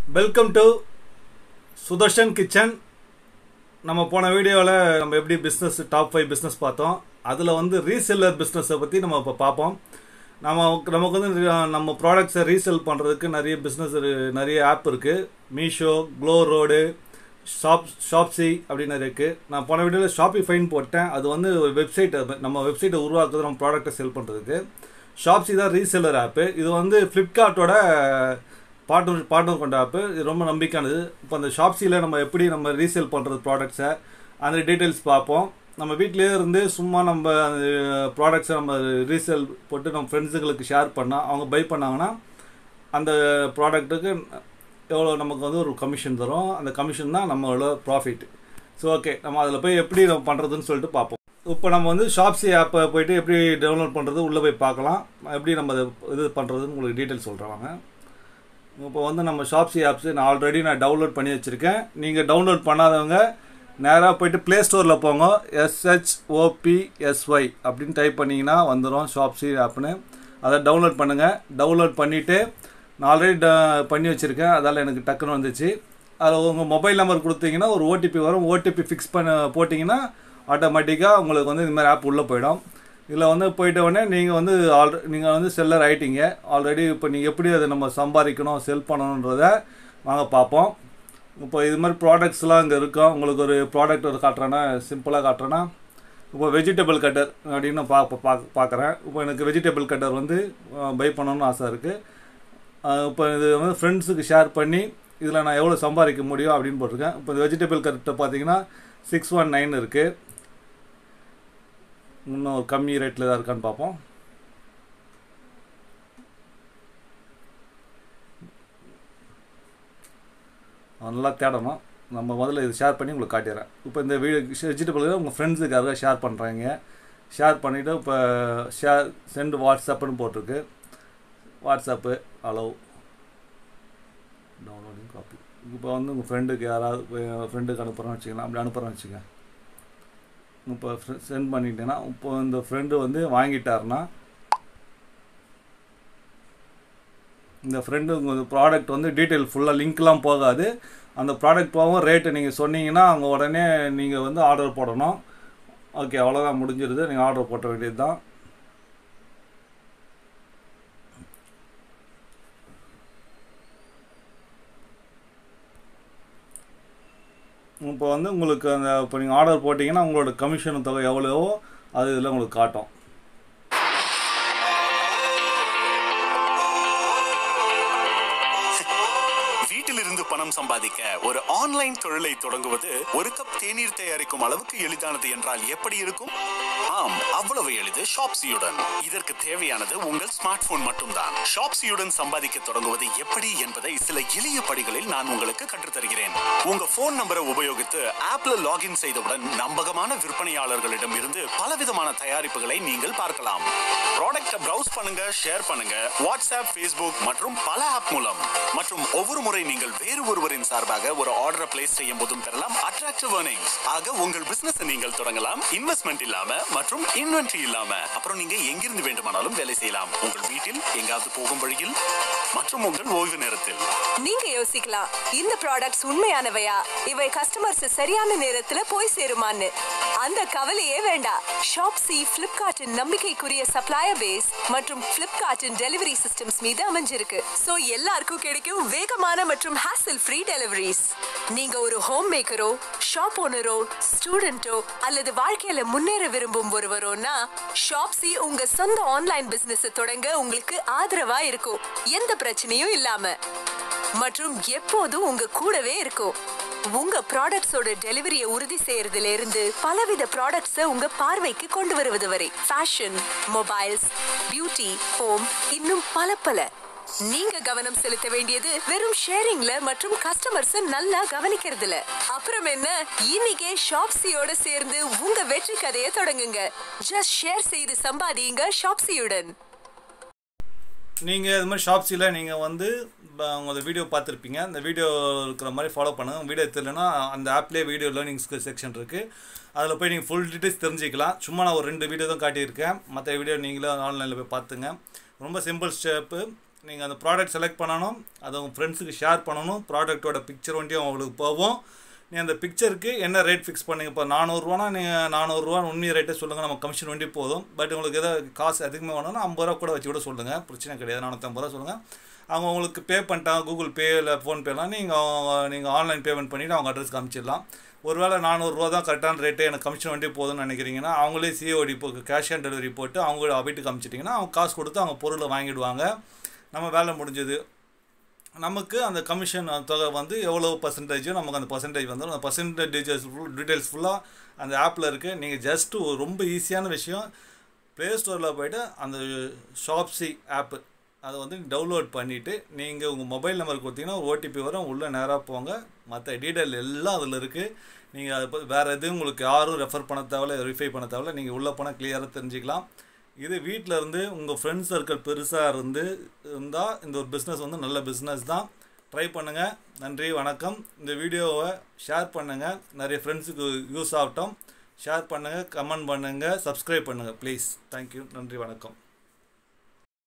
welcome to Sudarshan kitchen நம்ம போன வீடியோவில் நம்ம எப்படி பிஸ்னஸ் டாப் ஃபைவ் பிஸ்னஸ் பார்த்தோம் அதில் வந்து ரீசெல்லர் பிஸ்னஸை பற்றி நம்ம இப்போ பார்ப்போம் நம்ம நமக்கு வந்து நம்ம ப்ராடக்ட்ஸை ரீசெல் பண்ணுறதுக்கு நிறைய பிஸ்னஸ் நிறைய ஆப் இருக்குது Meesho GlowRoad shop Shopsy அப்படின்னு இருக்குது நான் போன வீடியோவில் ஷாப்பிஃபைன் போட்டேன் அது வந்து ஒரு வெப்சைட் நம்ம வெப்சைட்டை உருவாக்குறது நம்ம ப்ராடக்ட்டை செல் பண்ணுறதுக்கு ஷாப்ஸி தான் ரீசெல்லர் ஆப்பு இது வந்து ஃப்ளிப்கார்ட்டோட பார்ட்னர் பார்ட்னர் கொண்ட ஆப்பு இது ரொம்ப நம்பிக்கையானது இப்போ அந்த ஷாப்ஸியில் நம்ம எப்படி நம்ம ரீசேல் பண்ணுறது ப்ராடக்ட்ஸை அந்த டீட்டெயில்ஸ் பார்ப்போம் நம்ம வீட்டிலேயே இருந்து சும்மா நம்ம அந்த ப்ராடக்ட்ஸை நம்ம ரீசேல் போட்டு நம்ம ஃப்ரெண்ட்ஸுங்களுக்கு ஷேர் பண்ணால் அவங்க பை பண்ணாங்கன்னா அந்த ப்ராடக்ட்டுக்கு எவ்வளோ நமக்கு வந்து ஒரு கமிஷன் தரும் அந்த கமிஷன் தான் நம்மளோட ப்ராஃபிட் ஸோ ஓகே நம்ம அதில் போய் எப்படி நம்ம பண்ணுறதுன்னு சொல்லிட்டு பார்ப்போம் இப்போ நம்ம வந்து ஷாப்ஸி ஆப்பை போயிட்டு எப்படி டவுன்லோட் பண்ணுறது உள்ளே போய் பார்க்கலாம் எப்படி நம்ம அதை இது பண்ணுறதுன்னு உங்களுக்கு டீட்டெயில் சொல்கிறேன் வாங்க இப்போ வந்து நம்ம ஷாப்ஸி ஆப்ஸு நான் ஆல்ரெடி நான் டவுன்லோட் பண்ணி வச்சுருக்கேன் நீங்கள் டவுன்லோட் பண்ணாதவங்க நேராக போயிட்டு ப்ளே ஸ்டோரில் போங்க எஸ்ஹெச்ஓபிஎஸ்ஒய் அப்படின்னு டைப் பண்ணிங்கன்னா வந்துடும் ஷாப்ஸி ஆப்னு அதை டவுன்லோட் பண்ணுங்கள் டவுன்லோட் பண்ணிவிட்டு நான் ஆல்ரெடி ட பண்ணி வச்சுருக்கேன் அதால் எனக்கு டக்குன்னு வந்துச்சு அதில் உங்கள் மொபைல் நம்பர் கொடுத்தீங்கன்னா ஒரு ஓடிபி வரும் ஓடிபி ஃபிக்ஸ் பண்ண போட்டிங்கன்னா ஆட்டோமேட்டிக்காக உங்களுக்கு வந்து இந்த மாதிரி ஆப் உள்ளே போயிடும் இதில் வந்து போயிட்ட உடனே நீங்கள் வந்து ஆல்ரெ நீங்கள் வந்து செல்லர் ஆகிட்டீங்க ஆல்ரெடி இப்போ நீங்கள் எப்படி அதை நம்ம சம்பாதிக்கணும் செல் பண்ணணுன்றத வாங்க பார்ப்போம் இப்போ இது மாதிரி ப்ராடக்ட்ஸ்லாம் இங்கே இருக்கும் உங்களுக்கு ஒரு ப்ராடக்ட் ஒரு காட்டுறேன்னா சிம்பிளாக காட்டுறேன்னா இப்போ வெஜிடபிள் கட்டர் அப்படின்னு பா பார்க்க பார்க்குறேன் இப்போ எனக்கு வெஜிடபிள் கட்டர் வந்து பை பண்ணணும்னு ஆசை இருக்குது இப்போ இது வந்து ஃப்ரெண்ட்ஸுக்கு ஷேர் பண்ணி இதில் நான் எவ்வளோ சம்பாதிக்க முடியும் அப்படின்னு போட்டிருக்கேன் இப்போ இந்த வெஜிடபிள் கட்டை பார்த்தீங்கன்னா சிக்ஸ் ஒன் நைன் இருக்குது இன்னும் கம்மி ரேட்டில் தான் இருக்கான்னு பார்ப்போம் நல்லா தேடணும் நம்ம முதல்ல இது ஷேர் பண்ணி உங்களுக்கு காட்டிடுறேன் இப்போ இந்த வீடியோ வெஜிடபிள் உங்கள் ஃப்ரெண்ட்ஸுக்காக ஷேர் பண்ணுறாங்க ஷேர் பண்ணிவிட்டு இப்போ ஷேர் சென்ட் வாட்ஸ்அப்புன்னு போட்டிருக்கு வாட்ஸ்அப்பு அலோவ் டவுன்லோடிங் காப்பி இப்போ வந்து உங்கள் ஃப்ரெண்டுக்கு யாராவது ஃப்ரெண்டுக்கு அனுப்புகிறோன்னு வச்சுக்கலாம் அப்படி அனுப்புகிறோன்னு வச்சுக்கோங்க இப்போ சென்ட் பண்ணிட்டேன்னா இப்போ இந்த ஃப்ரெண்டு வந்து வாங்கிட்டாருன்னா இந்த ஃப்ரெண்டு உங்கள் ப்ராடக்ட் வந்து டீட்டெயில் ஃபுல்லாக லிங்க்லாம் போகாது அந்த ப்ராடக்ட் போகவும் ரேட்டு நீங்கள் சொன்னீங்கன்னா அவங்க உடனே நீங்கள் வந்து ஆர்டர் போடணும் ஓகே அவ்வளோதான் முடிஞ்சிருது நீங்கள் ஆர்டர் போட்ட வேண்டியது தான் இப்போ வந்து உங்களுக்கு அந்த இப்போ நீங்கள் ஆர்டர் போட்டிங்கன்னா உங்களோட கமிஷன் தொகை எவ்வளவோ அது இதில் உங்களுக்கு காட்டும் வீட்டிலிருந்து பணம் சம்பாதிக்க ஒரு ஆன்லைன் தொழிலை தொடங்குவது ஒரு கப் தேநீர் தயாரிக்கும் அளவுக்கு எளிதானது என்றால் எப்படி இருக்கும் ஆம் அவ்வளவு எளிது ஷாப்ஸியுடன் இதற்கு தேவையானது உங்கள் ஸ்மார்ட் போன் மட்டும்தான் ஷாப்ஸியுடன் சம்பாதிக்க தொடங்குவது எப்படி என்பதை சில எளிய படிகளில் நான் உங்களுக்கு கற்றுத்தருகிறேன் உங்க போன் நம்பரை உபயோகித்து ஆப்ல லாகின் செய்தவுடன் நம்பகமான விற்பனையாளர்களிடம் இருந்து பலவிதமான தயாரிப்புகளை நீங்கள் பார்க்கலாம் ப்ராடக்ட்டை பிரவுஸ் பண்ணுங்க ஷேர் பண்ணுங்க வாட்ஸ்அப் ஃபேஸ்புக் மற்றும் பல ஆப் மூலம் மற்றும் ஒவ்வொரு முறை நீங்கள் வேறு ஒருவரின் சார்பாக ஒரு ஆர்டரை பிளேஸ் செய்யும் போதும் பெறலாம் அட்ராக்டிவ் earnings ஆக உங்கள் பிசினஸ் நீங்கள் தொடங்கலாம் இன்வெஸ்ட்மெண்ட் இல்லாம மற்றும் இன்வென்ட்ரி இல்லாம அப்புறம் நீங்க எங்கிருந்து வேண்டுமானாலும் வேலை செய்யலாம் உங்கள் வீட்டில் எங்காவது போகும் வழியில் மற்றும் உங்கள் ஓய்வு நேரத்தில் நீங்க யோசிக்கலாம் இந்த ப்ராடக்ட்ஸ் உண்மையானவையா இவை கஸ்டமர்ஸ் சரியான நேரத்துல போய் சேருமான்னு அந்த கவலையே வேண்டாம் ஷாப்ஸி பிளிப்கார்ட்டின் நம்பிக்கைக்குரிய சப்ளையர் பேஸ் மற்றும் பிளிப்கார்ட்டின் டெலிவரி சிஸ்டம்ஸ் மீது அமைஞ்சிருக்கு சோ எல்லாருக்கும் கிடைக்கும் வேகமான மற்றும் ஹாசல் ஃப்ரீ டெலிவரிஸ் நீங்க ஒரு ஹோம் மேக்கரோ ஷாப் ஓனரோ ஸ்டூடெண்டோ அல்லது வாழ்க்கையில முன்னேற விரும்பும் ஒருவரோனா ஷாப்ஸி உங்க சொந்த ஆன்லைன் பிசினஸ் தொடங்க உங்களுக்கு ஆதரவா இருக்கும் எந்த பிரச்சனையும் இல்லாம மற்றும் எப்போதும் உங்க கூடவே இருக்கும் உங்க ப்ராடக்ட்ஸோட டெலிவரியை உறுதி செய்யறதுல இருந்து பலவித ப்ராடக்ட்ஸை உங்க பார்வைக்கு கொண்டு வருவது வரை ஃபேஷன் மொபைல்ஸ் பியூட்டி ஹோம் இன்னும் பல பல நீங்க கவனம் செலுத்த வேண்டியது வெறும் ஷேரிங்ல மற்றும் கஸ்டமர்ஸ் நல்லா கவனிக்கிறதுல அப்புறம் என்ன இன்னைக்கே ஷாப்ஸியோட சேர்ந்து உங்க வெற்றி கதையை தொடங்குங்க ஜஸ்ட் ஷேர் செய்து சம்பாதிங்க ஷாப்ஸியுடன் நீங்கள் இது மாதிரி ஷாப்ஸில் நீங்கள் வந்து உங்களோட வீடியோ பார்த்துருப்பீங்க அந்த வீடியோ இருக்கிற மாதிரி ஃபாலோ பண்ணுங்கள் வீடியோ தெரியலனா அந்த ஆப்லேயே வீடியோ லேர்னிங் செக்ஷன் இருக்குது அதில் போய் நீங்கள் ஃபுல் டீட்டெயில்ஸ் தெரிஞ்சிக்கலாம் சும்மா நான் ஒரு ரெண்டு வீடியோ தான் காட்டியிருக்கேன் மற்ற வீடியோ நீங்களும் ஆன்லைனில் போய் பார்த்துங்க ரொம்ப சிம்பிள் ஸ்டெப்பு நீங்கள் அந்த ப்ராடக்ட் செலக்ட் பண்ணணும் அதை உங்கள் ஃப்ரெண்ட்ஸுக்கு ஷேர் பண்ணணும் ப்ராடக்ட்டோட பிக்சர் வண்டியும் அவங்களுக்கு போகும் நீ அந்த பிக்சருக்கு என்ன ரேட் ஃபிக்ஸ் பண்ணுங்க இப்போ நானூறுரூவானா நீங்கள் நானூறுரூவா உண்மை ரேட்டே சொல்லுங்கள் நம்ம கமிஷன் வண்டி போதும் பட் உங்களுக்கு எதாவது காசு அதிகமாக வேணும்னா ஐம்பது ரூபா கூட வச்சு கூட சொல்லுங்கள் பிரச்சனை கிடையாது நானூற்றம்பது ரூபா சொல்லுங்கள் அவங்க உங்களுக்கு பே பண்ணிட்டாங்க கூகுள் பே இல்லை ஃபோன்பேலாம் நீங்கள் நீங்கள் ஆன்லைன் பேமெண்ட் பண்ணிவிட்டு அவங்க அட்ரஸ்க்கு அனுப்பிச்சிடலாம் ஒருவேளை நானூறுரூவா தான் கரெக்டான ரேட்டு எனக்கு கமிஷன் வண்டி போதும்னு நினைக்கிறீங்கன்னா அவங்களே சிஓடி போ கேஷ் ஆன் டெலிவரி போட்டு அவங்க வீட்டுக்கு அனுப்பிச்சிட்டிங்கன்னா அவங்க காசு கொடுத்து அவங்க பொருளை வாங்கிடுவாங்க நம்ம வேலை முடிஞ்சது நமக்கு அந்த கமிஷன் தொகை வந்து எவ்வளோ பர்சன்டேஜோ நமக்கு அந்த பர்சன்டேஜ் வந்துடும் அந்த பர்சன்டேஜஸ் ஃபுல் டீட்டெயில்ஸ் ஃபுல்லாக அந்த ஆப்பில் இருக்குது நீங்கள் ஜஸ்ட்டு ஒரு ரொம்ப ஈஸியான விஷயம் ப்ளே ஸ்டோரில் போய்ட்டு அந்த ஷாப்ஸி ஆப்பு அதை வந்து டவுன்லோட் பண்ணிவிட்டு நீங்கள் உங்கள் மொபைல் நம்பர் கொடுத்தீங்கன்னா ஒரு ஓடிபி வரும் உள்ளே நேராக போங்க மற்ற டீட்டெயில் எல்லாம் அதில் இருக்குது நீங்கள் அதை பற்றி வேறு எதுவும் உங்களுக்கு யாரும் ரெஃபர் பண்ண தேவையில்ல வெரிஃபை பண்ண தேவையில்ல நீங்கள் உள்ளே போனால் கிளியராக தெரிஞ்சுக்கலாம் இது வீட்டில் இருந்து உங்கள் ஃப்ரெண்ட்ஸ் சர்க்கிள் பெருசாக இருந்து இருந்தால் இந்த ஒரு பிஸ்னஸ் வந்து நல்ல பிஸ்னஸ் தான் ட்ரை பண்ணுங்கள் நன்றி வணக்கம் இந்த வீடியோவை ஷேர் பண்ணுங்கள் நிறைய ஃப்ரெண்ட்ஸுக்கு யூஸ் ஆகட்டும் ஷேர் பண்ணுங்கள் கமெண்ட் பண்ணுங்கள் சப்ஸ்கிரைப் பண்ணுங்கள் ப்ளீஸ் தேங்க்யூ நன்றி வணக்கம்